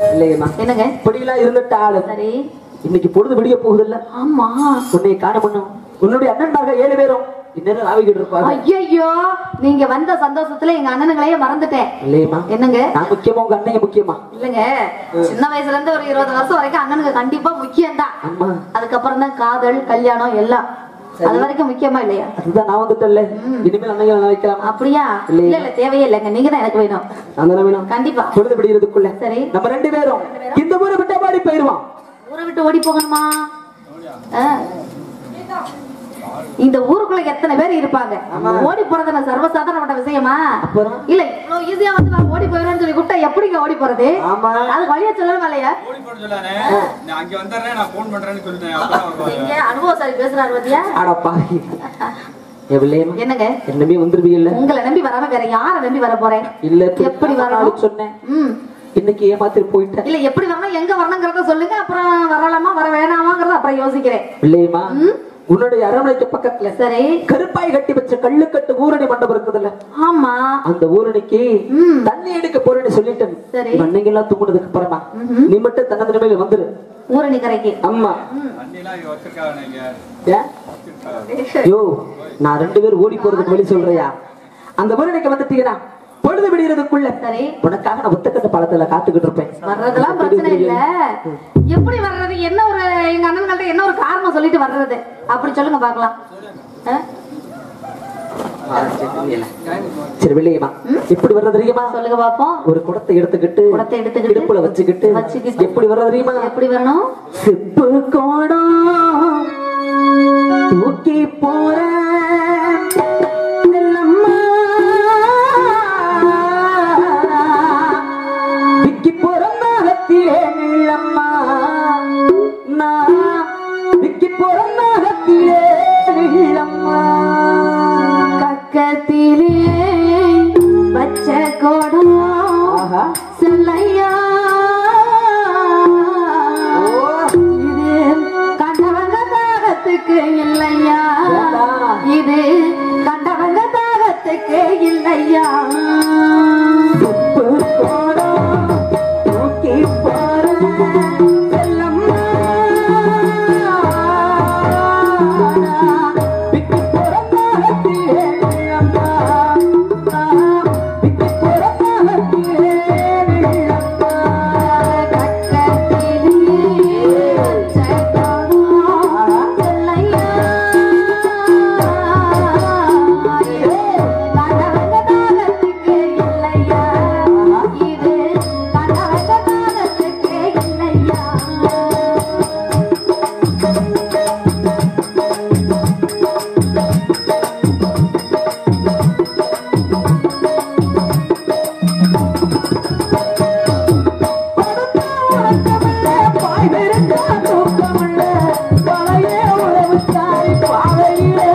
இல்லையம்மா என்னங்க இப்படியெல்லாம் இருந்துட்டாலும் சரி இன்னைக்கு பொழுது விடிய போகுதில்ல ஆமா உன்னை காண பண்ணும் உன்னுடைய அண்ணன்மார்கள் ஏழு பேரும் இந்நேரம் ஆவிக்கிட்டு இருப்பாங்க ஐயோ நீங்க வந்த சந்தோஷத்துல எங்க அண்ணனுங்களையே மறந்துட்டேன் இல்லையம்மா என்னங்க நான் முக்கியமா உங்க அண்ணன் முக்கியமா இல்லங்க சின்ன வயசுல இருந்து ஒரு இருபது வருஷம் வரைக்கும் அண்ணனுக்கு கண்டிப்பா முக்கியம்தான் அம்மா அதுக்கப்புறம் தான் காதல் கல்யாணம் எல்லாம் அது வரைக்கும் முக்கியமா இல்லையா அதுதான் நான் வந்துட்டல்ல இனிமேல் அண்ணன் நினைக்கலாம் அப்படியா இல்லையே. இல்ல இல்ல தேவையே இல்லைங்க நீங்க தான் எனக்கு வேணும் நான் தானே வேணும் கண்டிப்பா பொழுது விடியறதுக்குள்ள சரி நம்ம ரெண்டு பேரும் இந்த ஊரை விட்ட பாடி போயிருவான் ஊரை விட்டு ஓடி போகணுமா ஆ. இந்த ஊருக்குள்ள எத்தனை பேர் இருப்பாங்க ஓடி போறது என்ன சர்வசாதாரணப்பட்ட விஷயமா அப்புறம்? இல்ல இவ்வளவு ஈஸியா வந்து நான் ஓடி போயிடுறேன்னு சொல்லி கூப்பிட்டா எப்படிங்க ஓடி போறது ஆமா அது வழியா சொல்லணும் இல்லையா ஓடி போட சொல்லானே நான் அங்க வந்துடுறேன் நான் போன் பண்றேன்னு சொல்லிட்டேன் அப்பதான் வருவாங்க நீங்க அனுபவசாலி பேசுறாரு பாத்தியா ஆடப்பா எவ்வளவு என்னங்க என்ன நம்பி வந்துருவீங்கல்ல உங்களை நம்பி வராம வேற யார நம்பி வர போறேன் இல்ல எப்படி வரணும் வரணும் சொன்னேன் ம் இன்னைக்கு ஏமாத்திட்டு போயிட்டேன் இல்ல எப்படி வரணும் எங்க வரணுங்கிறத சொல்லுங்க அப்புறம் வரலாமா வர வேணாமாங்கிறத அப்புறம் யோசிக்கிறேன் இல்லையம்மா உன்னுடைய அரண்மனைக்கு பக்கத்துல சரி கருப்பாய் கட்டி வச்ச கல்லுக்கட்டு ஊரணி மண்டபம் இருக்குதுல்ல ஆமா அந்த ஊரணிக்கு ம். தண்ணி எடுக்க போறேன்னு சொல்லிட்டேன் சரி. மண்ணைங்க எல்லாம் தூங்குனதுக்கு அப்புறமா நீ மட்டும் தன்னந்த நிலையில வந்துரு ஊரணி கரைக்கு அம்மா வண்டியெல்லாம் இங்க வச்சிருக்காங்க இங்க ஏன்? யோ நான் ரெண்டு பேரும் ஓடி போறதுக்கு வழி சொல்றியா அந்த ஊரணிக்கு வந்துட்டீங்கன்னா பொழுது விடியறதுக்குள்ள சரி உனக்காக நான் ஒத்தக்கட்ட பழத்துல காத்துக்கிட்டு இருப்பேன் வர்றதெல்லாம் பிரச்சனை இல்ல எப்படி வர்றது என்ன ஒரு எங்க அண்ணன்கள்ட்ட என்ன ஒரு காரணம் சொல்லிட்டு வர்றது அப்படி சொல்லுங்க பாக்கலாம் ஆ, சரி, இல்ல. சரி வெளியமா எப்படி வர்றது தெரியுமா சொல்லுங்க பாப்போம் ஒரு குடத்தை எடுத்துக்கிட்டு குடத்தை எடுத்துக்கிட்டு, இடுப்புல வச்சுக்கிட்டு வச்சுக்கிட்டு. எப்படி வர்றது தெரியுமா எப்படி வரணும் செப்பு கோடம் தூக்கி போற செல்லம்மா. விக்கி போற நாகத்திலே நில்லம்மா நான் விக்கி போற நாகத்திலே நில்லம்மா பக்கத்திலே பச்ச கோடம் ஆஹா செல்லையா ஓ இது கண்டவங்க தாகத்துக்கு இல்லையா ஏண்டா? இது கண்டவங்க தாகத்துக்கு இல்லையா செப்பு கோடம் தூக்கி போற செல்லம்மா. விக்கி போற நாகத்திலே நில்லம்மா. நான் விக்கி போற நாகத்திலே நில்லம்மா. பாய் வெறுக்கா தூக்கமுள்ள பழைய உறவு தாய் பாதையிலே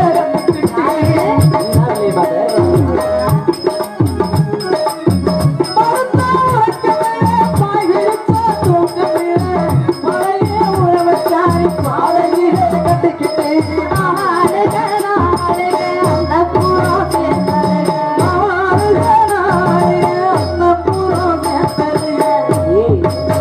ஏய்